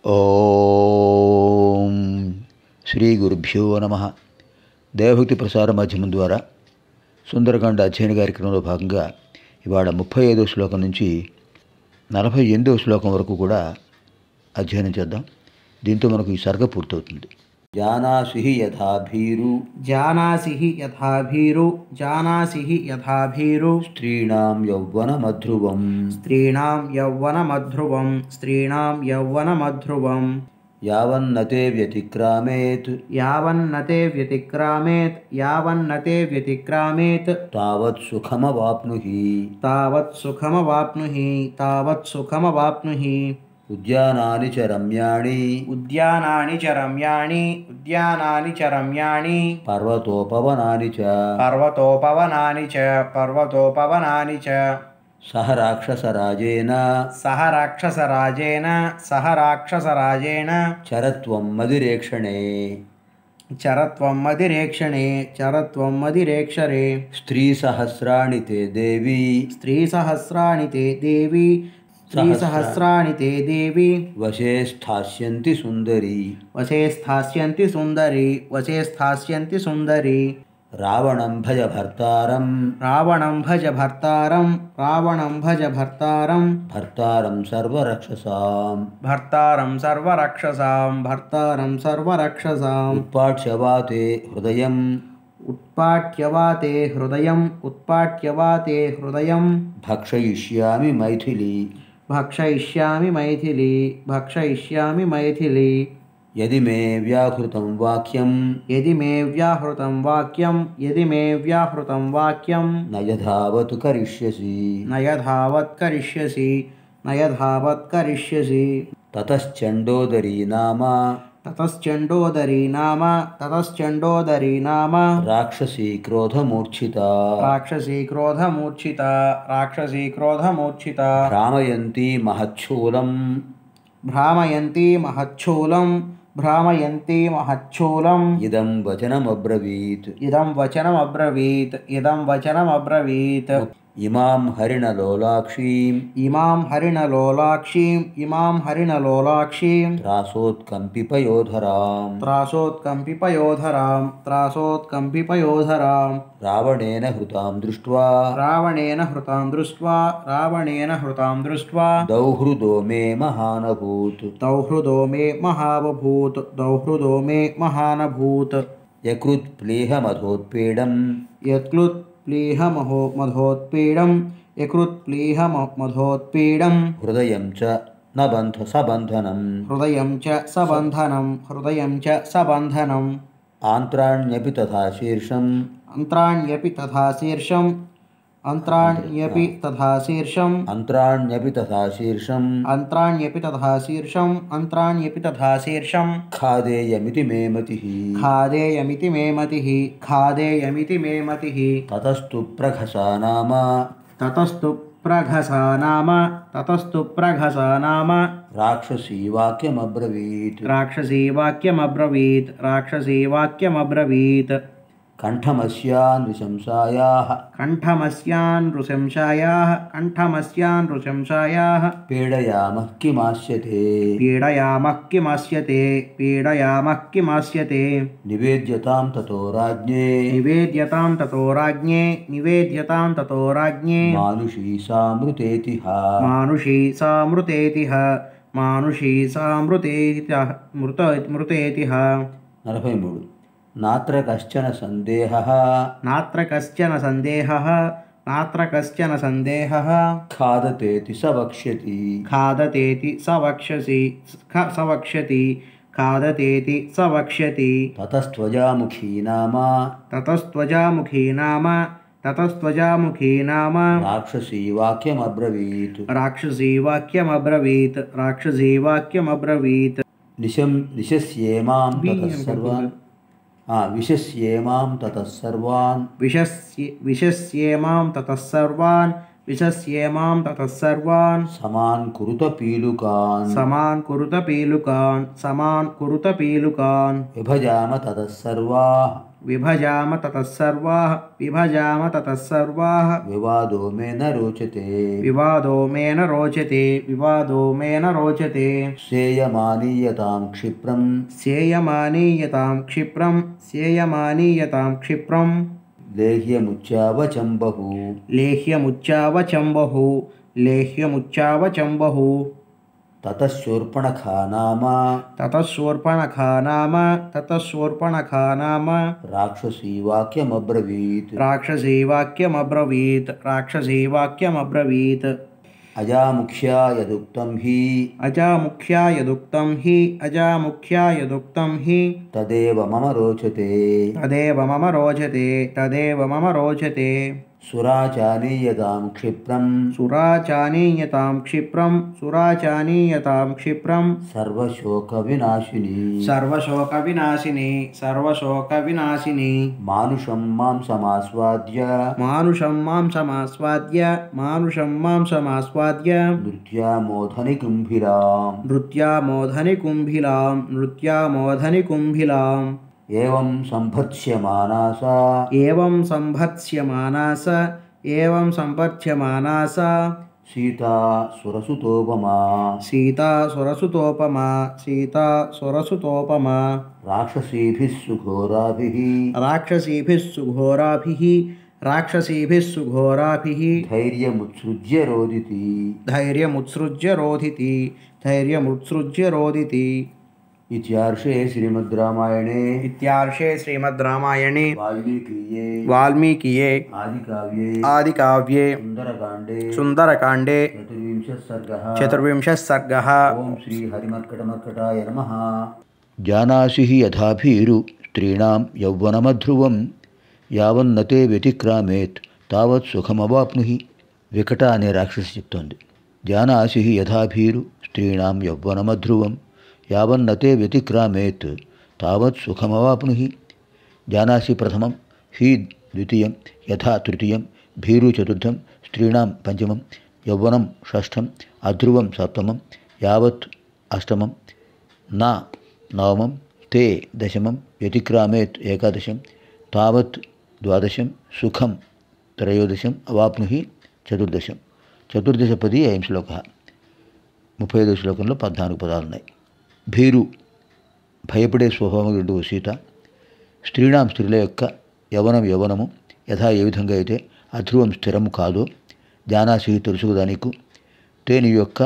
ఓం శ్రీ గురుభ్యో నమ దేవభక్తి ప్రసార మాధ్యమం ద్వారా సుందరకాండ అధ్యయన కార్యక్రమంలో భాగంగా ఇవాళ ముప్పై ఐదో శ్లోకం నుంచి నలభై ఎనిమిదో శ్లోకం వరకు కూడా అధ్యయనం చేద్దాం దీంతో మనకు ఈ సర్గ పూర్తవుతుంది జానాసి యథా భీరు జానాసి హి యథా భీరు జానాసి హి యథా భీరు స్త్రీణాం యౌవనమధ్రువం స్త్రీణాం యౌవనమధ్రువం స్త్రీణాం యౌవనమధ్రువం యావన్నతే వ్యతిక్రామేత్ యావన్నతే వ్యతిక్రామేత్ యావన్నతే వ్యతిక్రామేత్ తావత్ సుఖమవాప్నుహి తావత్ సుఖమవాప్నుహి తావత్ సుఖమవాప్నుహి ఉద్యానాని చ రమ్యాణి ఉద్యానాని చ రమ్యాణి ఉద్యానాని చ రమ్యాణి పర్వతోపవనాని చ పర్వతోపవనాని చ పర్వతోపవనాని చ సహ రాక్షసరాజేన సహ రాక్షసరాజేన సహ రాక్షసరాజేన చరత్వం మదిరేక్షణే చరత్వం మదిరేక్షణే చరత్వం మదిరేక్షరే స్త్రీ సహస్రాణి తే దేవి స్త్రీ సహస్రాణి తే దేవి స్త్రీ సహస్రాణి తే దేవి వశే స్థాస్యంతి సుందరి వశే స్థాస్యంతి సుందరి వశే స్థాస్యంతి సుందరి రావణం భజ భర్తారం రావణం భజ భర్తారం రావణం భజ భర్తారం భర్తారం సర్వరక్షసాం భర్తారం సర్వరక్షసాం భర్తారం సర్వరక్షసాం ఉత్పాట్యవాతే హృదయం ఉత్పాట్యవాతే హృదయం ఉత్పాట్యవాతే హృదయం భక్షయిష్యామి మైథిలి భక్షయిష్యామి మైథిలి భక్షయిష్యామి మైథిలి యది మే వ్యాహృతం వాక్యం యది మే వ్యాహృతం వాక్యం యది మే వ్యాహృతం వాక్యం నయధావత్ కరిష్యసి నయధావత్ కరిష్యసి నయధావత్ కరిష్యసి తతశ్చండోదరీ నామ తతశ్చండోదరీ నామ తతశ్చండోదరీ నామ రాక్షసీ క్రోధమూర్ఛిత రాక్షసీ క్రోధమూర్ఛిత రాక్షసీ క్రోధమూర్ఛిత భ్రామయంతి మహచ్చూలం భ్రామయంతి మహచ్చూలం భ్రామయంతి మహచ్చూలం ఇదం వచనమబ్రవీత్ ఇదం వచనమబ్రవీత్ ఇదం వచనమబ్రవీత్ ఇమాం హరిణలోలాక్షీం ఇమాం హరిణలోలాక్షీం ఇమాం హరిణలోలాక్షీం త్రాసోత్కంపిపయోధరాం త్రాసోత్కంపిపయోధరాం త్రాసోత్కంపిపయోధరాం రావణేన హృతాం దృష్ట్వా రావణేన హృతాం దృష్ట్వా రావణేన హృతాం దృష్ట్వా దౌహృదో మే మహానభూత్ దౌహృదో మే మహావభూత్ దౌహృదో మే మహానభూత్ యకృత్ ప్లీహమధోత్పీడం యత్క్లుత్ ప్లీహమహో మధోత్పీడం యకృత్ ప్లీహమ మధోత్పీడం హృదయం చ న బంధ సబంధనం హృదయం చ సబంధనం హృదయం చ సబంధనం ఆంత్రాణ్యపి తథా శీర్షం అంత్రాణ్యపి తథా శీర్షం అంత్రాణ్యపి తథా శీర్షం అంత్రాణ్యపి తథా శీర్షం అంత్రాణ్యపి తథా శీర్షం అంత్రాణ్యపి తథా శీర్షం ఖాదేయమితి మే మతి ఖాదేయమితి మే మతిః ఖాదేయమితి మే మతిః తతస్తు ప్రఘసా నామ తతస్తు ప్రఘసా నామ తతస్తు ప్రఘసా నామ రాక్షసీ వాక్యమబ్రవీత్ రాక్షసీ వాక్యమబ్రవీత్ రాక్షసీ వాక్యమబ్రవీత్ కంఠమస్యాన్ విశంసాయాः కంఠమస్యాన్ నృశంసాయాः కంఠమస్యాన్ నృశంసాయాः పీడయామः కిమాస్యతే పీడయామः కిమాస్యతే పీడయామः కిమాస్యతే నివేద్యతాం తతో రాజ్ఞే నివేద్యతాం తతో రాజ్ఞే నివేద్యతాం తతో రాజ్ఞే మానుషీ సామృతేతిహ మానుషీ సామృతేతిహ మానుషీ సామృతేతి మృత మృతేతిహ నలభై మూడు నాత్ర కశ్చన సందేహ నాత్ర కశ్చన సందేహः నాత్ర కశ్చన సందేహः ఖాదతేతి స వక్ష్యతి ఖాదతేతి స వక్ష్యసి ఖ- స వక్ష్యతి ఖాదతేతి స వక్ష్యతి తతస్త్వజాముఖీ నామ తతస్త్వజాముఖీ నామ తతస్త్వజాముఖీ నామ రాక్షసీ వాక్యమబ్రవీత్ రాక్షసీ వాక్యమబ్రవీత్ రాక్షసీ వాక్యమబ్రవీత్ నిశం నిశస్యేమాం తతః బియ్యం సర్వాన్ ఆ, విశస్యేమాం తతః సర్వాన్ విశస్య విశస్యేమాం తతः సర్వాన్ विशस्येमां ततः सर्वान् సమాన్ కురుత పీలుకాన్ समान् कुरुत पीलुकान् समान् कुरुत पीलुकान् విభజామ తతః సర్వా विभजाम ततः सर्वाः विभजाम ततः सर्वाः వివాదో మే న రోచతే विवादो मे न रोचते विवादो मे न रोचते సేయమానీయతాం క్షిప్రం सेयमानीयतां क्षिप्रं सेयमानीयतां क्षिप्रं లేహ్యముచ్చావచంబహు लेह्यमुच्चावचम्बहुः लेह्यमुच्चावचम्बहुः తతశూర్పణఖా నామ ततः शूर्पणखा नाम ततः शूर्पणखा नाम రాక్షసీ వాక్యమబ్రవీత్ राक्षसी वाक्यमब्रवीत् राक्षसी वाक्यमब्रवीत् అజాముఖ్యా యదుక్తం హి अजामुख्या यदुक्तं हि अजामुख्या यदुक्तं हि తదేవ మమ రోచతే तदेव मम रोचते तदेव मम रोचते సురాచానీయతాం క్షిప్రం सुराचानीयतां क्षिप्रं सुराचानीयतां क्षिप्रं సర్వశోక వినాశిని सर्वशोकविनाशिनी सर्वशोकविनाशिनी మానుషం మాంసమాస్వాద్య मानुषं मां समास्वाद्य मानुषं मां समास्वाद्य నృత్యామోధని కుంభిరాం नृत्यामोधनिकुम्भिलां नृत्यामोधनिकुम्भिलाम् ఏవం సంభత్స్యమానా సా एवं सम्भत्स्यमाना स एवं सम्पथ्यमाना सा సీతా సురసుతోపమా सीता सुरसुतोपमा सीता सुरसुतोपमा రాక్షసీభిः సుఘోరాభిः राक्षसीभिः सुघोराभिः राक्षसीभिः सुघोराभिः ధైర్యముత్సృజ్య రోదితి धैर्यमुत्सृज्य रोदिति धैर्यमुत्सृज्य रोदिति ఇత్యార్షే శ్రీమద్ రామాయణే इत्यार्षे श्रीमद्रामायणे వాల్మీకీయే वाल्मीकिये ఆదికావ్యే आदिकाव्ये సుందరకాండే सुन्दरकाण्डे చతుర్వింశ సర్గ चतुर्विंशः सर्गः ఓం శ్రీ హరిమర్కటమర్కటాయ నమ జానాసి హి యథాభీరు స్త్రీణాం యౌవనమధ్రువం యావన్నతే వ్యతిక్రామేత్ తావత్ సుఖమవాప్నుహి వికట అనే రాక్షసి చెప్తోంది జానాసి హి యథాభీరు స్త్రీణాం యౌవనమధ్రువం యావన్నతే వ్యతిక్రామేత్ తావత్ సుఖమవాప్నుహి జానాసి ప్రథమం హి ద్వితీయం యథా తృతీయం భీరు చతుర్థం స్త్రీణాం పంచమం యౌవనం షష్ఠం అధ్రువం సప్తమం యావత్ అష్టమం నా నవమం తే దశమం వ్యతిక్రామేత్ ఏకాదశం తావత్ ద్వాదశం సుఖం త్రయోదశం అవాప్నుహి చతుర్దశం చతుర్దశపది అయం శ్లోక ముప్పై ఐదు శ్లోకంలో పద్నాలుగు పదాలు ఉన్నాయి భీరు భయపడే స్వభావం రెండు సీత స్త్రీణాం స్త్రీల యొక్క యవనం యవనము యథా ఏ విధంగా అయితే అధ్రువం స్థిరము కాదో జానాసి తెలుసుకుదా నీకు తే నీ యొక్క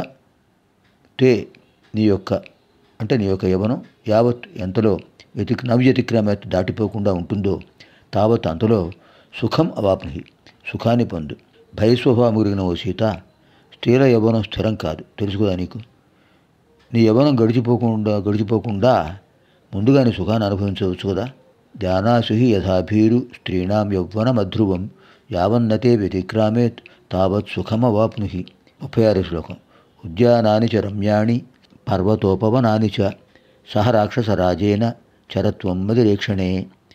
తే నీ యొక్క అంటే నీ యొక్క యవనం యావత్ ఎంతలో వ్యతిక్ నవ్యతిక్రమ దాటిపోకుండా ఉంటుందో తావత్ అంతలో సుఖం అవాప్నుహి సుఖాన్ని పొందు భయస్వభావం కలిగిన ఓ సీత స్త్రీల యవనం స్థిరం కాదు తెలుసుకుదా నీకు నీ యవనం గడిచిపోకుండా గడిచిపోకుండా ముందుగానే సుఖాన్ని అనుభవించవచ్చు కదా ధ్యానాసుహి యథాభీరు స్త్రీణాం యౌవనమధ్రువం యావన్నతే వ్యతిక్రామేత్ తావత్ సుఖమవాప్నుహి ముప్పై ఆరు శ్లోకం ఉద్యానాని చ రమ్యాణి పర్వతోపవనాని చ సహ రాక్షసరాజేన చరత్వం మదిరేక్షణే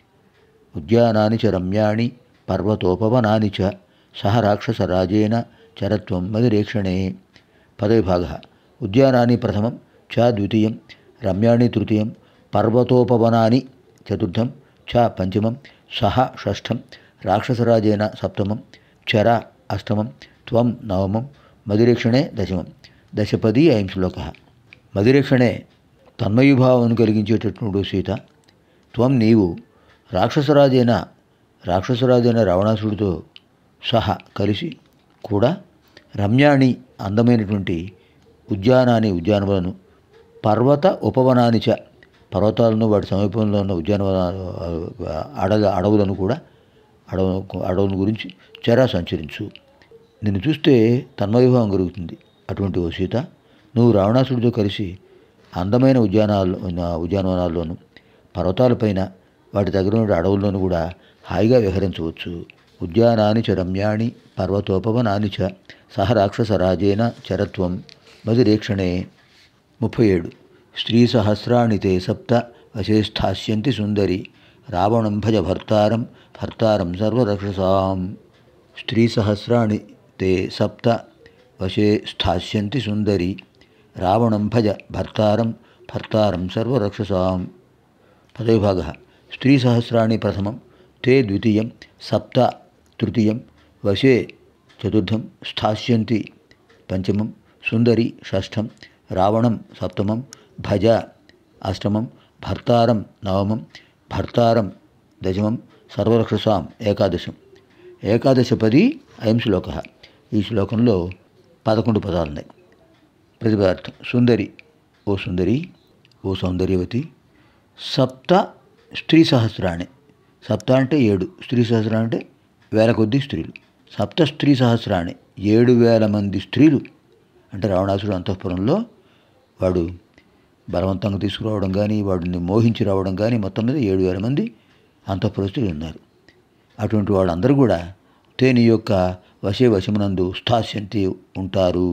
ఉద్యానాని చ రమ్యాణి పర్వతోపవనాని చ సహ రాక్షసరాజేన చరత్వం మదిరేక్షణే పదవిభాగ ఉద్యానాని ప్రథమం చ ద్వితీయం రమ్యాణి తృతీయం పర్వతోపవనాని చతుర్థం చ పంచమం సహ షష్ఠం రాక్షసరాజేన సప్తమం చర అష్టమం త్వం నవమం మదిరేక్షణే దశమం దశపది అయం శ్లోక మదిరేక్షణే తన్మయీభావం కలిగించేటటువంటి సీత త్వం నీవు రాక్షసరాజైన రాక్షసరాజైన రావణాసుడితో సహా కలిసి కూడా రమ్యాణి అందమైనటువంటి ఉద్యానాన్ని ఉద్యానవలను పర్వత ఉపవనాని చ పర్వతాలను వాటి సమీపంలో ఉన్న ఉద్యానవన అడగ అడవులను కూడా అడవు అడవుల గురించి చెరా సంచరించు నిన్ను చూస్తే తన్మవిభావం కలుగుతుంది అటువంటి ఓ సీత నువ్వు రావణాసుడితో కలిసి అందమైన ఉద్యానాల్లో ఉద్యానవనాల్లోనూ పర్వతాలపైన వాటి దగ్గర ఉన్న అడవుల్లోనూ కూడా హాయిగా విహరించవచ్చు ఉద్యానాని చ రమ్యాణి పర్వతోపవనాని చ సహ రాక్షసరాజేన చరత్వం మదిరేక్షణే ముప్పై ఏడు స్త్రీ సహస్రాణి తే సప్త వశేష్ఠాస్యంతి సుందరి రావణం భజ భర్తారం భర్తారం సర్వరక్షసాం స్త్రీ సహస్రాణి ते सप्त वशे स्थास्यन्ति सुन्दरी रावणं भज भर्तारं भर्तारं सर्वरक्षसां पदविभागः स्त्रीसहस्राणि प्रथमं ते द्वितीयं सप्त तृतीयं वशे चतुर्थं स्थास्यन्ति पञ्चमं सुन्दरी षष्ठं रावणं सप्तमं भज अष्टमं భర్తారం నవమం భర్తారం దశమం సర్వరక్షసాం ఏకాదశం ఏకాదశపది అయం శ్లోక ఈ శ్లోకంలో పదకొండు పదాలు ఉన్నాయి ప్రతిపదార్థం సుందరి ఓ సుందరి ఓ సౌందర్యవతి సప్త స్త్రీ సహస్రాణి సప్త అంటే ఏడు స్త్రీ సహస్రాన్ని అంటే వేల కొద్ది స్త్రీలు సప్త స్త్రీ సహస్రాణి ఏడు వేల మంది స్త్రీలు అంటే రావణాసుడు అంతఃపురంలో వాడు బలవంతంగా తీసుకురావడం కానీ వాడిని మోహించి రావడం కానీ మొత్తం మీద ఏడు వేల మంది అంతఃపురస్తులు ఉన్నారు అటువంటి వాళ్ళందరూ కూడా తేని యొక్క వశే వశమునందు స్థాస్యంతి ఉంటారు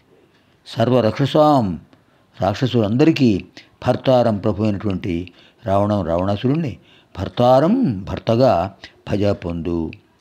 సర్వరక్షసాం రాక్షసులందరికీ భర్తారం ప్రభు అయినటువంటి రావణం రావణాసురుణ్ణి భర్తారం భర్తగా భజ పొందు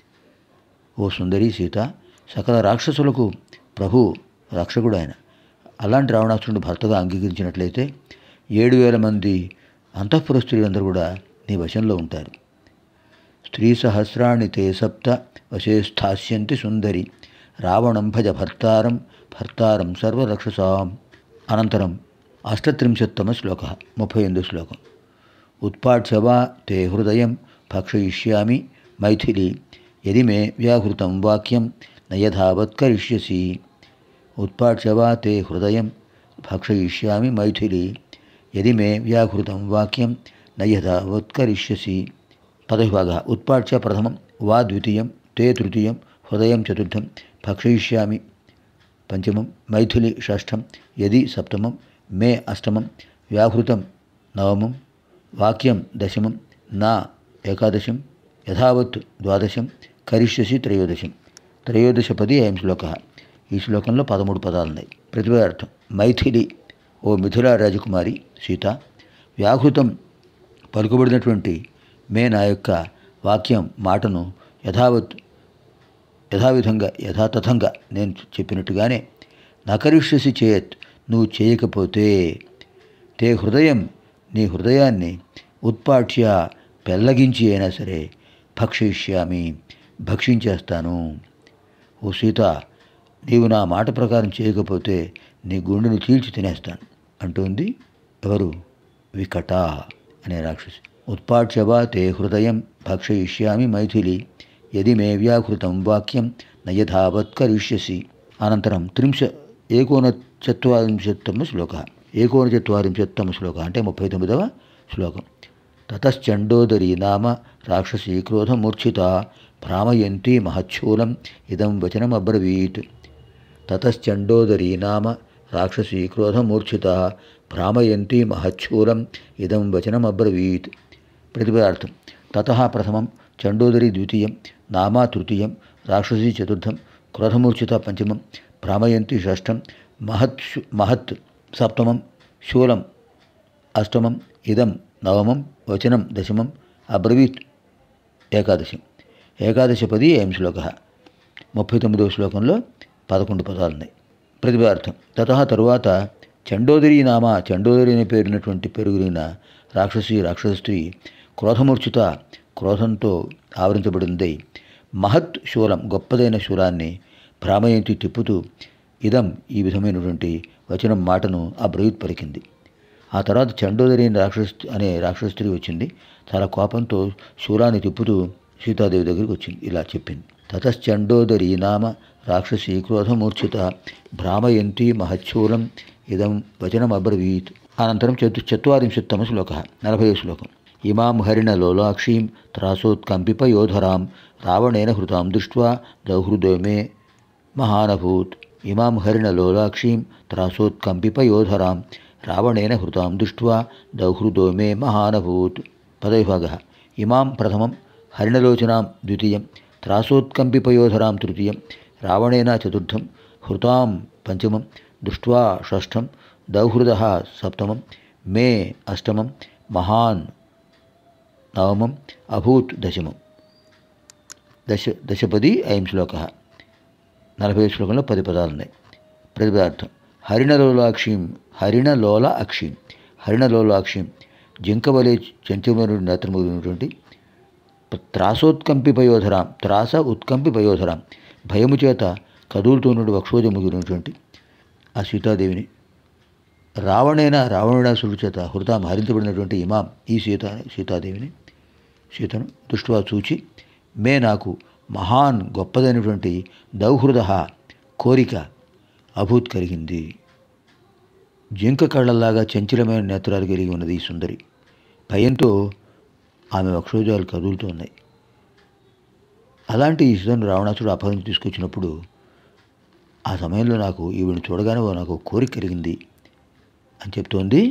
ఓ సుందరి సీత సకల రాక్షసులకు ప్రభు రక్షకుడు ఆయన అలాంటి రావణాసురుని భర్తగా అంగీకరించినట్లయితే ఏడు వేల మంది అంతఃపుర స్త్రీలందరూ కూడా నీ వశంలో ఉంటారు స్త్రీ సహస్రాణి తే సప్త వశే స్థాస్యంతి సుందరి రావణం భజ భర్తారం భర్తారం సర్వరక్షసాం అనంతరం అష్టత్రింశత్తమ శ్లోక ముప్పై ఎనిమిదో శ్లోకం ఉత్పాట్య వా తే హృదయం భక్షయిష్యామి మైథిలి యది మే వ్యాహృతం వాక్యం నయథావత్ కరిష్యసి ఉత్పాట్య వా తే హృదయం భక్షయిష్యామి మైథిలి యది మే వ్యాహృతం వాక్యం నయథావత్ కరిష్యసి పదవిభాగ ఉత్పాట్య ప్రథమం వా ద్వితీయం తే తృతీయం హృదయం చతుర్థం భక్షయిష్యామి పంచమం మైథిలి షష్ఠం యది సప్తమం మే అష్టమం వ్యాహృతం నవమం వాక్యం దశమం నా ఏకాదశం యథావత్ ద్వాదశం కరిష్యసి త్రయోదశం త్రయోదశపది అయం శ్లోక ఈ శ్లోకంలో పదమూడు పదాలు ఉన్నాయి ప్రతిపదార్థం మైథిలి ఓ మిథులా రాజకుమారి సీత వ్యాహృతం పలుకబడినటువంటి మే నా యొక్క వాక్యం మాటను యథావత్ యథావిధంగా యథాతథంగా నేను చెప్పినట్టుగానే నకరిష్యసి చేత్ నువ్వు చేయకపోతే తే హృదయం నీ హృదయాన్ని ఉత్పాట్య పెల్లగించి అయినా సరే భక్షయిష్యామి భక్షించేస్తాను ఓ సీత నీవు నా మాట ప్రకారం చేయకపోతే నీ గుండెను చీల్చి తినేస్తాను అంటుంది ఎవరు వికట అనే రాక్షసి ఉత్పాట్యవా తే హృదయం భక్షయిష్యామి మైథిలి యది మే వ్యాహృతం వాక్యం నయథావత్ కరిష్యసి అనంతరం త్రింశ ఏకోనచత్వరింశత్తమ శ్లోక ఏకోనచత్వరింశత్తమ శ్లోక అంటే ముప్పై తొమ్మిదవ శ్లోకం తతశ్చండోదరీ నామ రాక్షసీ క్రోధమూర్ఛిత భ్రామయంతి మహచ్చూలం ఇదం వచనం అబ్రవీత్ తతశ్చండోదరీ నామ రాక్షసీ క్రోధమూర్ఛిత భ్రామయంతి మహచ్చూలం ఇదం వచనం అబ్రవీత్ ప్రతిపదార్థం తత ప్రథమం చండోదరి ద్వితీయం నామా తృతీయం రాక్షసీ చతుర్థం క్రోధమూర్ఛిత పంచమం భ్రామయంతి షష్ఠం మహత్ శు- మహత్ సప్తమం శూలం అష్టమం ఇదం నవమం వచనం దశమం అబ్రవీత్ ఏకాదశం ఏకాదశపది ఏం శ్లోక ముప్పై తొమ్మిదవ శ్లోకంలో పదకొండు పదాలు ఉన్నాయి ప్రతిపార్థం తత తరువాత చండోదరి నామ చండోదరి అనే పేరున్నటువంటి పెరుగులిన రాక్షసి రాక్షస స్త్రీ క్రోధమూర్ఛిత క్రోధంతో ఆవరించబడింది మహత్ శూలం గొప్పదైన శూలాన్ని భ్రామయంతి తిప్పుతూ ఇదం ఈ విధమైనటువంటి వచనం మాటను ఆ బ్రయుత్ పలికింది ఆ తర్వాత చండోదరి అనే రాక్షస అనే రాక్షస స్త్రీ వచ్చింది చాలా కోపంతో శూలాన్ని తిప్పుతూ సీతాదేవి దగ్గరికి వచ్చింది ఇలా చెప్పింది తతశ్చండోదరి నామ రాక్షసీ క్రోధమూర్ఛిత భ్రామయంతి మహచ్చూలం ఇదం వచనం అబ్రవీత్ అనంతరం చతు చత్వరింశత్తమ శ్లోక నలభై శ్లోకం ఇమాం హరిణ లోలాక్షీం త్రాసోత్కంపిప యోధరాం రావణేన హృతాం దృష్ట్వా దౌహృదో మే మహానభూత్ ఇమాం హరిణ లోలాక్షీం త్రాసోత్కంపిప యోధరాం రావణేన హృతాం దృష్ట్వా దౌహృదో మే మహానభూత్ పదవిభాగ ఇమాం ప్రథమం హరిణలోచనాం ద్వితీయం త్రాసోత్కంపిపయోధరాం తృతీయం రావణేన చతుర్థం హృతాం పంచమం దృష్ట్వా షష్ఠం దౌహృద సప్తమం మే అష్టమం మహాన్ నవమం అభూత్ దశమం దశ దశపది అయం శ్లోక నలభై శ్లోకంలో పది పదాలు ఉన్నాయి ప్రతిపదార్థం హరిణలోలాక్షిం హరిణలోల అక్షిం హరిణలోలాక్షిం జింకవలే చంచముడు నేత్రముగినటువంటి త్రాసోత్కంపి పయోధరాం త్రాస ఉత్కంపి పయోధరాం భయము చేత కదులుతున్నటువంటి వక్షోజముగినటువంటి ఆ సీతాదేవిని రావణైన రావణుడాసుడి చేత హృదయం హరించబడినటువంటి ఇమాం ఈ సీత సీతాదేవిని సీతను దృష్టివా చూచి మే నాకు మహాన్ గొప్పదైనటువంటి దౌహృద కోరిక అభూత్ కలిగింది జింక కళ్ళలాగా చంచలమైన నేత్రాలు కలిగి ఉన్నది ఈ సుందరి భయంతో ఆమె వక్షోజాలు కదులుతూ ఉన్నాయి అలాంటి ఈ సీతను రావణాసుడు అపహరించి తీసుకొచ్చినప్పుడు ఆ సమయంలో నాకు ఈవిని చూడగానే ఓ నాకు కోరిక కలిగింది అని చెప్తోంది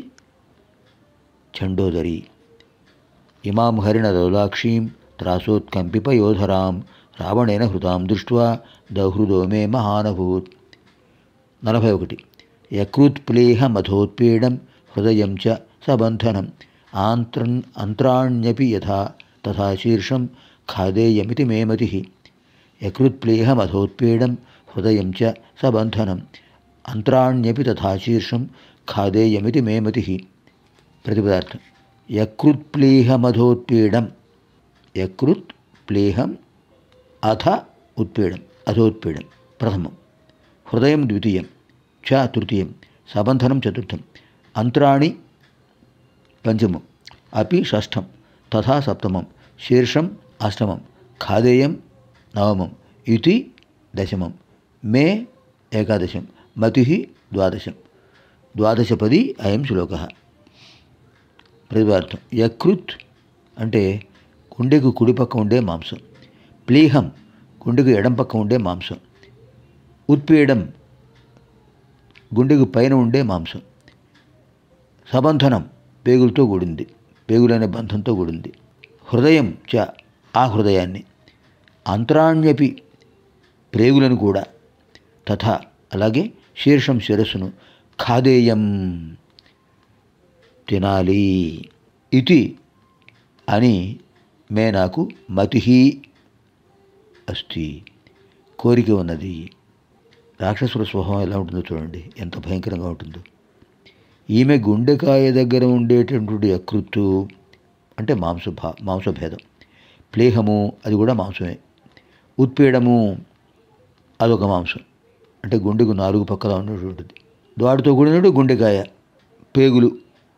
చండోదరి ఇమాం హరిణ దౌలాక్షీం త్రాసోత్కంపిపయోధరాం రావణేన హృతాం దృష్ట్వా దౌహృదో మే మహానభూత్ నలభై ఒకటి యకృత్ప్లేహ మధోత్పీడం హృదయం చ సబంధనం ఆంత్రన్ అంత్రాణ్యపి యథా తథా శీర్షం ఖాదేయమితి మే మతి యకృత్ప్లేహ మధోత్పీడం హృదయం చ సబంధనం అంత్రాణ్యపి తథా శీర్షం ఖాదేయమితి మే మతి ప్రతిపదార్థం యకృత్ప్లీహమధోత్పీడం యకృత్ ప్లీహం అథ ఉత్పీడం అధోత్పీడం ప్రథమం హృదయం ద్వితీయం చ తృతీయం సబంధనం చతుర్థం అంత్రాణి పంచమం అపి షష్ఠం తథా సప్తమం శీర్షం అష్టమం ఖాదేయం నవమం ఇది దశమం మే ఏకాదశం మతి ద్వాదశం ద్వాదశపది అయం శ్లోక ప్రతిపార్థం యకృత్ అంటే గుండెకు కుడి పక్క ఉండే మాంసం ప్లీహం గుండెకు ఎడం పక్క ఉండే మాంసం ఉత్పీడం గుండెకు పైన ఉండే మాంసం సబంధనం పేగులతో కూడింది పేగులనే బంధంతో కూడింది హృదయం చ ఆ హృదయాన్ని అంతరాణ్యపి ప్రేగులను కూడా తథా అలాగే శీర్షం శిరస్సును ఖాదేయం తినాలి ఇది అని మే నాకు మతి అస్తి కోరిక ఉన్నది రాక్షసుల స్వభావం ఎలా ఉంటుందో చూడండి ఎంత భయంకరంగా ఉంటుందో ఈమె గుండెకాయ దగ్గర ఉండేటటువంటి యకృత్తు అంటే మాంస భా మాంసభేదం ప్లేహము అది కూడా మాంసమే ఉత్పీడము అదొక మాంసం అంటే గుండెకు నాలుగు పక్కల ఉన్నటువంటిది వాటితో కూడినట్టు గుండెకాయ పేగులు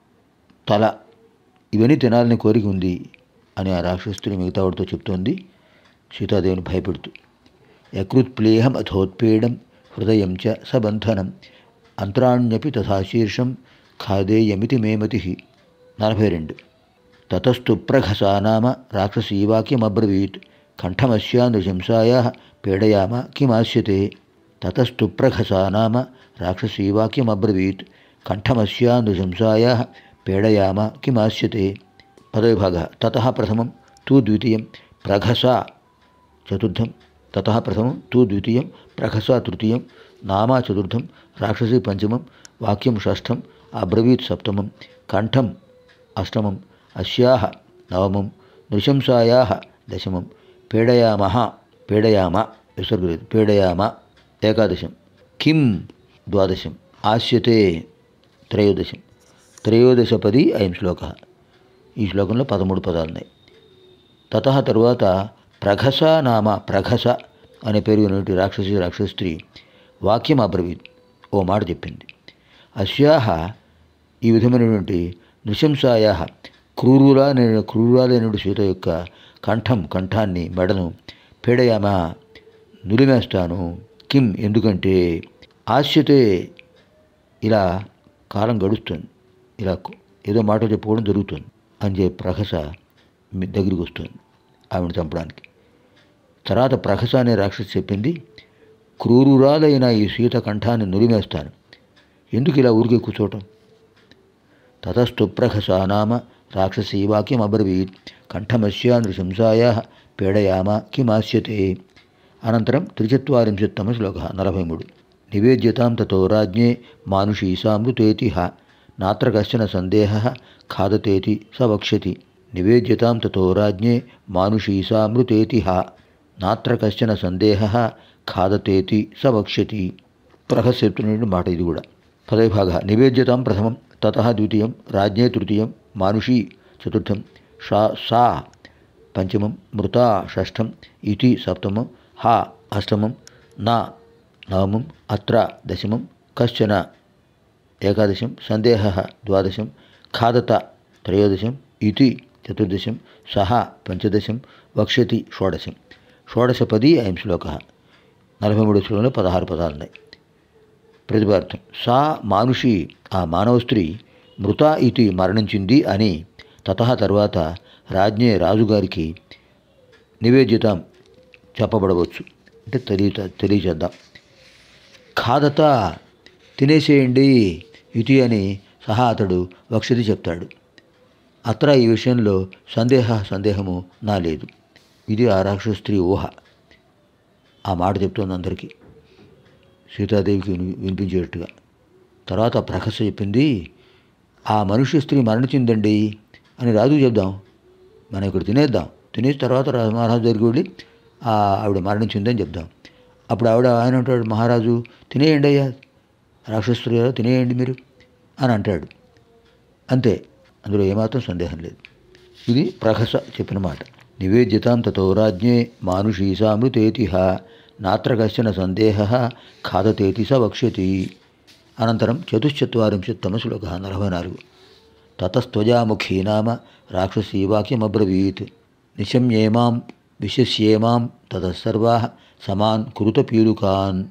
తల ఇవన్నీ తినాలని కోరిక ఉంది అని ఆ రాక్షసుని మిగతా వాడితో చెప్తోంది సీతాదేవిని భయపెడుతూ యకృత్ ప్లేహం అథోత్పీడం హృదయం చ సబంధనం అంతరాణ్యపి తథా శీర్షం ఖాదేయమితి మేమతి నలభై రెండు తతస్తు ప్రఘసా నామ రాక్షసీవాక్యమబ్రవీత్ కంఠమస్యా నృశంసాయా పీడయామ కిమాస్యతే తతస్తు ప్రఘసా నామ రాక్షసీవాక్యమబ్రవీత్ కంఠమస్యా నృశంసాయా పీడయామ కిమాస్యతే పదవిభాగ తత ప్రథమం తూ ద్వితీయం ప్రఘసా చతుర్థం తత ప్రథమం తూ ద్వితీయం ప్రఘసా తృతీయం నామా చతుర్థం రాక్షసీ పంచమం వాక్యం షష్ఠం అబ్రవీత్ సప్తమం కంఠం అష్టమం అస్యాహ నవమం నృశంసాయా దశమం పీడయామ పీడయామ విసర్గలేదు పీడయామ ఏకాదశం కిం ద్వాదశం ఆస్యతే త్రయోదశం త్రయోదశపది అయం శ్లోక ఈ శ్లోకంలో పదమూడు పదాలు ఉన్నాయి తత తరువాత ప్రఘస నామ ప్రఘస అనే పేరు ఉన్నటువంటి రాక్షసి రాక్షస స్త్రీ వాక్యం అబ్రవీత్ ఓ మాట చెప్పింది అస్యాహ ఈ విధమైనటువంటి నృశంసాయా క్రూరులా క్రూరాలైనటువంటి సీత యొక్క కంఠం కంఠాన్ని మెడను పీడయామ నులిమేస్తాను కిం ఎందుకంటే ఆశ్యతే ఇలా కాలం గడుస్తుంది ఇలా ఏదో మాట చెప్పుకోవడం జరుగుతుంది అని చెప్పి ప్రహస మీ దగ్గరికి వస్తుంది ఆవిడ చంపడానికి తర్వాత ప్రహస అనే రాక్షసి చెప్పింది క్రూరురాలైన ఈ సీత కంఠాన్ని నులిమేస్తాను ఎందుకు ఇలా ఊరికే కూర్చోవటం తతస్థు ప్రహస నామ రాక్షసీ వాక్యం అబ్రవీత్ కంఠమస్యా నృశంసాయా పీడయామ కిమాస్యతే అనంతరం త్రిచత్వరింశత్తమ శ్లోక నలభై మూడు నివేద్యతాం తతో రాజ్ఞే మానుషీసామృతేతి నాత్ర కశ్చన సందేహ ఖాదతేతి స వక్ష్యతి నివేద్యతాం తతో రాజ్ఞే మానుషీసామృతేతి నాత్ర కశ్చన సందేహ ఖాదతేతి స వక్ష్యతి ప్రహస్యత్తున మాట ఇది కూడా పదవిభాగ నివేద్యతాం ప్రథమం తత ద్వితీయం రాజ్ఞే తృతీయం మానుషీ చతుర్థం షా సా పంచమం మృతా షష్ఠం ఇతి సప్తమం హా అష్టమం నా నవమం అత్ర దశమం కశ్చన ఏకాదశం సందేహ ద్వాదశం ఖాదత త్రయోదశం ఇతి చతుర్దశం సహ పంచదశం వక్ష్యతి షోడశం షోడశపది అయం శ్లోక నలభై మూడు శ్లోకంలో పదహారు పదాలు ఉన్నాయి ప్రతిపార్థం సా మానుషి ఆ మానవ స్త్రీ మృత ఇది మరణించింది అని తత తర్వాత రాజ్ఞే రాజుగారికి నివేద్యతం చెప్పబడవచ్చు అంటే తెలియ తెలియచేద్దాం ఖాదత తినేసేయండి ఇది అని సహా అతడు వక్షతి చెప్తాడు అత్ర ఈ విషయంలో సందేహ సందేహము నా లేదు ఇది ఆ రాక్షస స్త్రీ ఊహ ఆ మాట చెప్తోంది అందరికీ సీతాదేవికి విని- వినిపించేటట్టుగా తర్వాత ప్రకస చెప్పింది ఆ మనుష్య స్త్రీ మరణించిందండి అని రాజుకు చెప్దాం మనం ఇక్కడ తినేద్దాం తినేసి తర్వాత రా- మహారాజు దగ్గరికి వెళ్ళి "ఆ, ఆవిడ మరణించిందని చెప్దాం అప్పుడు ఆవిడ ఆయన అంటాడు మహారాజు తినేయండి అయ్యా రాక్షస స్త్రీ కదా తినేయండి మీరు అని అంటాడు అంతే అందులో ఏమాత్రం సందేహం లేదు ఇది ప్రహస చెప్పిన మాట నివేద్యతాం తతో రాజ్ఞే మానుషీ సామృతేతిహ నాత్ర కశ్చన సందేహ ఖాదతేతి స వక్ష్యతి అనంతరం చతుశ్చత్వరింశత్తమ శ్లోక నలభై నాలుగు తతస్త్వజాముఖీ నామ రాక్షసీ వాక్యమబ్రవీత్ నిశమ్యేమాం విశస్యేమాం తతసర్వా సమాన్ కురుత పీడుకాన్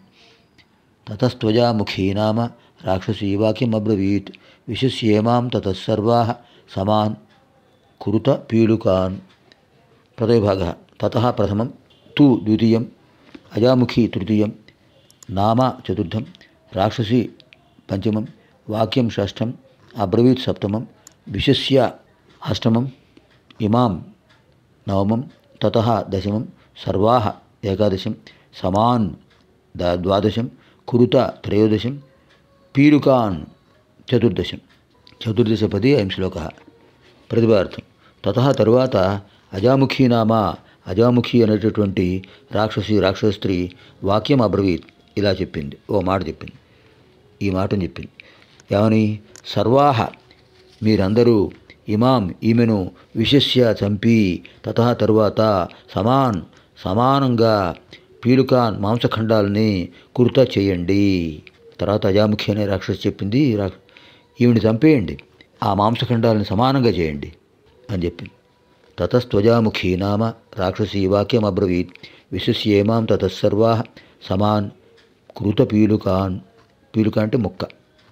తతస్త్వజాముఖీ నామ రాక్షసీ వాక్యమబ్రవీత్ విశస్యేమాం తతసర్వా సమాన్ కురుత పీడుకాన్ ప్రథమభాగ తత ప్రథమం తు ద్వితీయం అజాముఖీ తృతీయం నామ చతుర్థం రాక్షసి పంచమం వాక్యం షష్ఠం అబ్రవీత్ సప్తమం విశస్య అష్టమం ఇమాం నవమం తత దశమం సర్వా ఏకాదశం సమాన్ ద ద్వాదశం కురుత త్రయోదశం పీడుకాన్ చతుర్దశం చతుర్దశపది అయం శ్లోక ప్రతిభార్థం తత తరువాత అజాముఖీ నామ అజాముఖి అనేటటువంటి రాక్షసి రాక్షస స్త్రీ వాక్యం అబ్రవీత్ ఇలా చెప్పింది ఓ మాట చెప్పింది ఈ మాటను చెప్పింది ఏమని సర్వాహ మీరందరూ ఇమాం ఈమెను విశస్య చంపి తత తరువాత సమాన్ సమానంగా పీలుకాన్ మాంసఖండాలని కుర్త చేయండి తర్వాత అజాముఖి అనే రాక్షసి చెప్పింది రా ఈవిని చంపేయండి ఆ మాంసఖండాలను సమానంగా చేయండి అని చెప్పింది తతస్త్వజాముఖీ నామ రాక్షసీ వాక్యం అబ్రవీత్ విశస్యేమాం తతస్సర్వా సమాన్ కృత పీలుకాన్ పీలుక అంటే ముక్క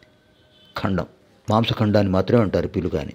ఖండం మాంసఖండాన్ని మాత్రమే అంటారు పీలుక అని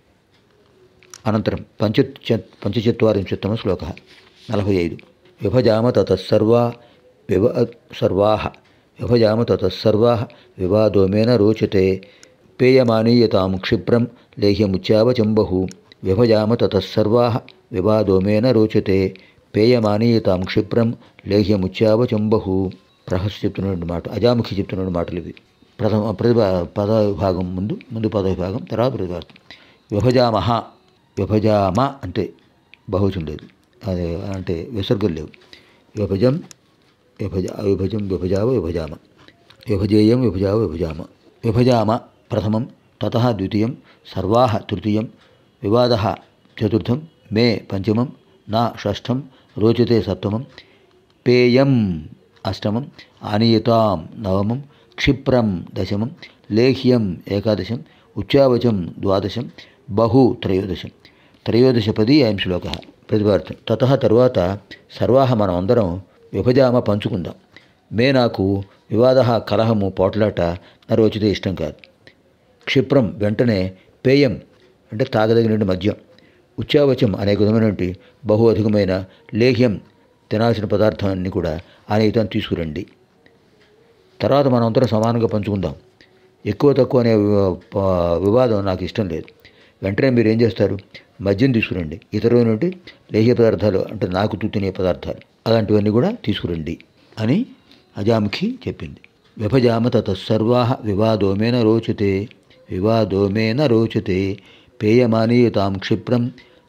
అనంతరం పంచ పంచచత్వరింశత్తమ శ్లోక నలభై ఐదు విభజామ తతస్సర్వా వివ సర్వా విభజామ తతస్సర్వా వివాదోమేన రోచతే పేయమానీయతాం క్షిప్రం లేహ్యముచ్చావచంబహు విభజామ తతస్సర్వా వివాదోమేన రోచతే పేయమానీయతాం క్షిప్రం లేహ్యముచ్చావచంబహు ప్రహస్ చెప్తున్న మాట అజాముఖి చెప్తున్న మాటలు ఇవి ప్రథమ ప్రతిభ పద విభాగం ముందు ముందు పద విభాగం తర్వాత ప్రతిభాగం విభజామహ విభజామ అంటే బహువచనం లేదు అదే అంటే విసర్గలు లేవు విభజం విభజ విభజం విభజావ విభజామ విభజేయం విభజావ విభజామ విభజామ ప్రథమం తత ద్వితీయం సర్వా తృతీయం వివాద చతుర్థం మే పంచమం నా షష్ఠం రోచతే సప్తమం పేయం అష్టమం ఆనీయతాం నవమం క్షిప్రం దశమం లేహ్యం ఏకాదశం ఉచ్చావచం ద్వాదశం బహు త్రయోదశం త్రయోదశపది అయం శ్లోక ప్రతిపార్థం తత తర్వాత సర్వాహ మనం అందరం విభజామ పంచుకుందాం మే నాకు వివాద కలహము పోట్లాట నరోచితే ఇష్టం కాదు క్షిప్రం వెంటనే పేయం అంటే తాగదగిన మద్యం ఉచ్చావచం అనేక విధమైనటువంటి బహు అధికమైన లేహ్యం తినాల్సిన పదార్థాన్ని కూడా అనేకం తీసుకురండి తర్వాత మనం అందరం సమానంగా పంచుకుందాం ఎక్కువ తక్కువ అనే వి- ప- వివాదం నాకు ఇష్టం లేదు వెంటనే మీరు ఏం చేస్తారు మద్యం తీసుకురండి ఇతరమైనటువంటి లేహ్య పదార్థాలు అంటే నాకు తినే పదార్థాలు అలాంటివన్నీ కూడా తీసుకురండి అని అజాముఖి చెప్పింది విభజామ తతసర్వా వివాదోమేన రోచతే వివాదోమేన రోచతే పేయమానీయతాం క్షిప్రం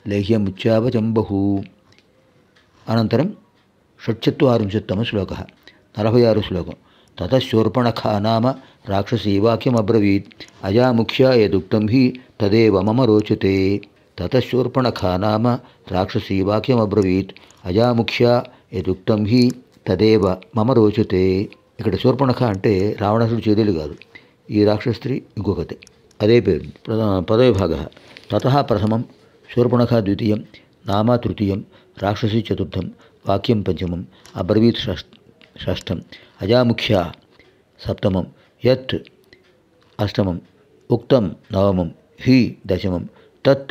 లేహ్యముచ్చావచంబహు అనంతరం షట్చత్వరింశత్తమ శ్లోక నలభై ఆరు శ్లోకం తతశూర్పణఖా నామ రాక్షసీ వాక్యమబ్రవీత్ అజాముఖ్య యదుక్తం హి తదేవ మమ రోచతే తతశూర్పణఖా నామ రాక్షసీ వాక్యమబ్రవీత్ అజాముఖ్య యదుక్తం హి తదేవ మమ రోచతే ఇక్కడ శూర్పణఖ అంటే రావణాసుడు చెల్లెలు కాదు ఈ రాక్షస స్త్రీ ఇంకొకతే అదే పేరు ప్రధ- పదవి భాగ తత ప్రథమం శూర్పణఖ ద్వితీయం నామ తృతీయం రాక్షసీ చతుర్థం వాక్యం పంచమం అబ్రవీత్ షష్ షష్టం అజాముఖ్య సప్తమం యత్ అష్టమం ఉక్తం నవమం హి దశమం తత్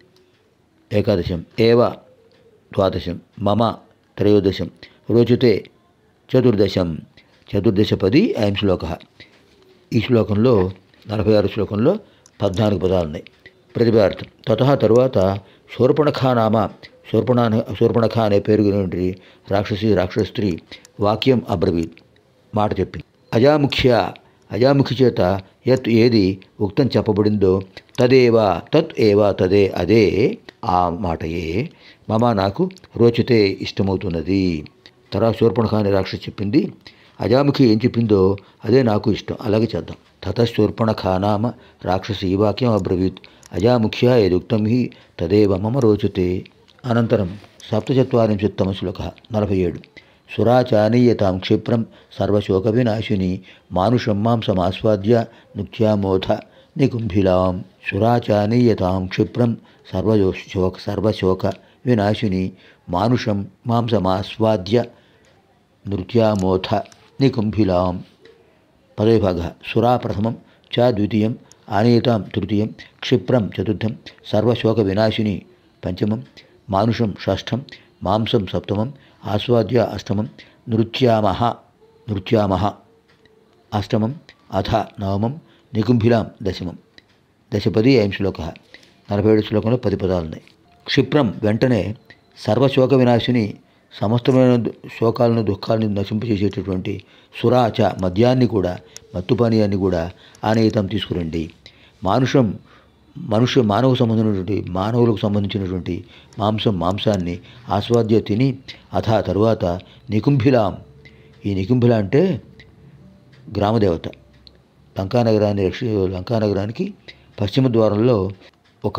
ఏకాదశం ఏవ ద్వాదశం మమ త్రయోదశం రోచతే చతుర్దశం చతుర్దశపది అయం శ్లోక ఈ శ్లోకంలో నలభై ఆరు శ్లోకంలో పద్నాలుగు పదాలు ఉన్నాయి ప్రతిభార్థం తత తరువాత శూర్పణఖ నామ శూర్పణ శూర్పణఖ అనే పేరు కలిగినటువంటి రాక్షసి రాక్షస స్త్రీ వాక్యం అబ్రవీత్ మాట చెప్పింది అజాముఖ్య అజాముఖి చేత యత్ ఏది ఉక్తం చెప్పబడిందో తదేవా తత్ ఏవా తదే అదే ఆ మాటయే మమ నాకు రోచితే ఇష్టమవుతున్నది తరా శూర్పణఖ అనే రాక్షసి చెప్పింది అజాముఖి ఏం చెప్పిందో అదే నాకు ఇష్టం అలాగే చేద్దాం తతశూర్పణఖ నామ రాక్షసి ఈ వాక్యం అబ్రవీత్ అజాముఖ్య యదుక్తం హి తదేవ మమ రోచతే అనంతరం సప్తచత్వరింశత్తమ శ్లోక నలభై ఏడు సురాచానీయతాం క్షిప్రం సర్వశోక వినాశిని మానుషం మాంసమాస్వాద్య నృత్యామోధ నికుంభిలాం సురాచానీయతాం క్షిప్రం సర్వశోక సర్వశోక వినాశిని మానుషం మాంసమాస్వాద్య నృత్యామోథ నికుంభిలాం పదవిభాగ సురా ప్రథమం చ ద్వితీయం ఆనీయతాం తృతీయం క్షిప్రం చతుర్థం సర్వశోక వినాశిని పంచమం మానుషం షష్ఠం మాంసం సప్తమం ఆస్వాద్య అష్టమం నృత్యామహ నృత్యామహ అష్టమం అథ నవమం నికుంభిలాం దశమం దశపది అయం శ్లోక నలభై ఏడు శ్లోకంలో పది పదాలు ఉన్నాయి క్షిప్రం వెంటనే సర్వశోక వినాశిని సమస్తమైన దు- శోకాలను దుఃఖాలను నశింపచేసేటటువంటి సురాచ మద్యాన్ని కూడా మత్తు పానీయాన్ని కూడా ఆనయితం తీసుకురండి మానుషం మనుష్య మానవ సంబంధించినటువంటి మానవులకు సంబంధించినటువంటి మాంసం మాంసాన్ని ఆస్వాద్య తిని అథ తరువాత నికుంభిలాం ఈ నికుంభిల అంటే గ్రామదేవత లంకానగరాన్ని రక్ష లంకానగరానికి పశ్చిమ ద్వారంలో ఒక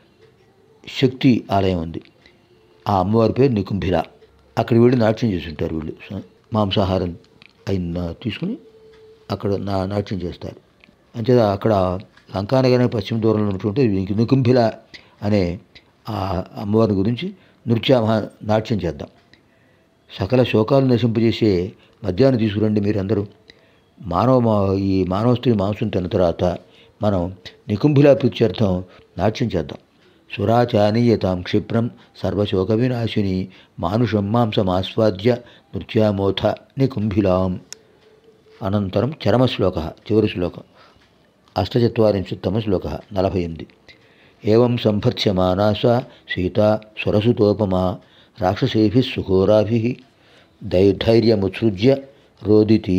శక్తి ఆలయం ఉంది ఆ అమ్మవారి పేరు నికుంభిల అక్కడ వీళ్ళు నాట్యం చేస్తుంటారు వీళ్ళు స- మాంసాహారం అయిన తీసుకుని అక్కడ నా నాట్యం చేస్తారు అంచేత అక్కడ లంకానగరానికి పశ్చిమ దూరంలో ఉన్నటువంటి ని- నికుంభిల అనే ఆ అమ్మవారి గురించి నృత్య మహా- నాట్యం చేద్దాం సకల శోకాలు నశింపజేసే మద్యాన్ని తీసుకురండి మీరందరూ మానవ మా- ఈ మానవ స్త్రీ మాంసం తిన్న తర్వాత మనం నికుంభిలా ప్రీత్యర్థం నాట్యం చేద్దాం సురాచానీయతాం క్షిప్రం సర్వశోక వినాశిని మానుషం మాంసమాస్వాద్య నృత్యామోథ నికుంభిలాం అనంతరం చరమశ్లోక చివరి శ్లోకం అష్టచత్వరింశత్తమ శ్లోక నలభై ఎనిమిది ఏం సంభర్స్యమానా సా సీత స్వరసుతోపమా రాక్షసేభి సుఘోరాభి దైర్ధైర్యముత్సృజ్య రోదితి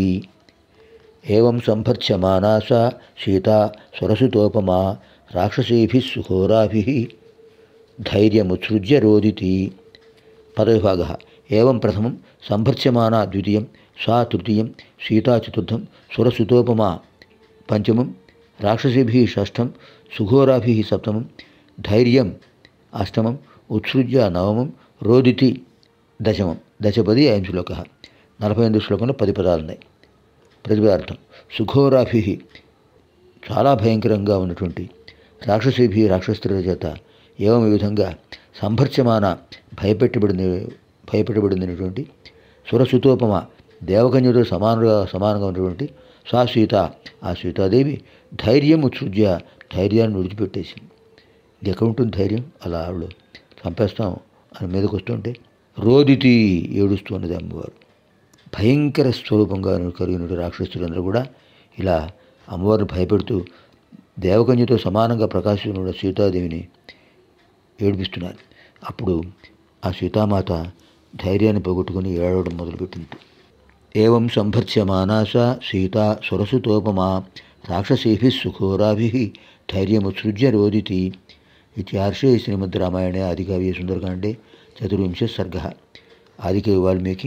ఏం సంభర్స్యమానా సా సీత స్వరసుతోపమా రాక్షసేభి సుఘోరాభి ధైర్యముత్సృజ్య రోదితి పదవిభాగ ఏం ప్రథమం సంభర్స్యమానా ద్వితీయం సా తృతీయం సీతా చతుర్థం సురసుతోపమా పంచమం రాక్షసిభి షష్ఠం సుఘోరాభి సప్తమం ధైర్యం అష్టమం ఉత్సృజ్య నవమం రోదితి దశమం దశపది అయం శ్లోక నలభై ఎనిమిది శ్లోకంలో పది పదాలు ఉన్నాయి ప్రతిపార్థం సుఘోరాభి చాలా భయంకరంగా ఉన్నటువంటి రాక్షసేభి రాక్షసుల చేత ఏవం ఈ విధంగా సంభర్స్యమాన భయపెట్టబడిన భయపెట్టబడినటువంటి సురసుతోపమ దేవకన్యతో సమానంగా సమానంగా ఉన్నటువంటి సా సీత ఆ సీతాదేవి ధైర్యం ఉత్సృజ్య ధైర్యాన్ని విడిచిపెట్టేసింది ఇది ఎక్కడ ఉంటుంది ధైర్యం అలా ఆవిడ చంపేస్తాం అని మీదకి వస్తుంటే రోదితి ఏడుస్తున్నది అమ్మవారు భయంకర స్వరూపంగా కలిగిన రాక్షసులందరూ కూడా ఇలా అమ్మవారిని భయపెడుతూ దేవకన్యతో సమానంగా ప్రకాశిస్తున్న సీతాదేవిని ఏడిపిస్తున్నారు అప్పుడు ఆ సీతామాత ధైర్యాన్ని పోగొట్టుకుని ఏడవడం మొదలుపెట్టింది ఏం సంభర్స్యమానా సా సీత సురసుతోపమా రాక్షసేభి సుఘోరాభి ధైర్యముత్సృజ్య రోదితి ఇత్యార్షే శ్రీమద్ రామాయణే ఆదికవి సుందరకాండే చతుర్వింశ సర్గ ఆదికవి వాల్మీకి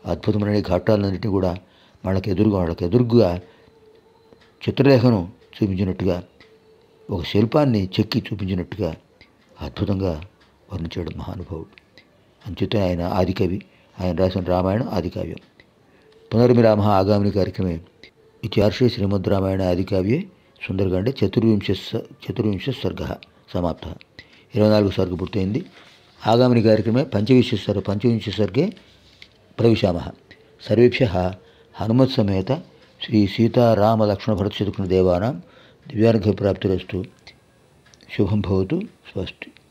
అద్భుతమైన ఘట్టాలన్నింటినీ కూడా వాళ్ళకి ఎదురుగా వాళ్ళకి ఎదురుగా చిత్రలేఖను చూపించినట్టుగా ఒక శిల్పాన్ని చెక్కి చూపించినట్టుగా అద్భుతంగా వర్ణించాడు మహానుభావుడు అంచేత ఆయన ఆదికవి ఆయన రాసిన రామాయణం ఆదికావ్యం పునర్మిరామ ఆగామిని కార్యక్రమే ఇత్యార్షే శ్రీమద్ రామాయణ ఆదికావ్యే సుందరకాండే చతుర్వింశ చతుర్వింశ సర్గ సమాప్త ఇరవై నాలుగు సర్గ పూర్తయింది ఆగామిని కార్యక్రమే పంచవింశ సర్గ పంచవింశ సర్గే ప్రవిశామः సర్వేభ్యः హనుమత్సమేత శ్రీ సీతారామలక్ష్మణభరతశత్రుఘ్న దేవానాం దివ్యానుగ్రహప్రాప్తిరస్తు శుభం భవతు స్వస్తి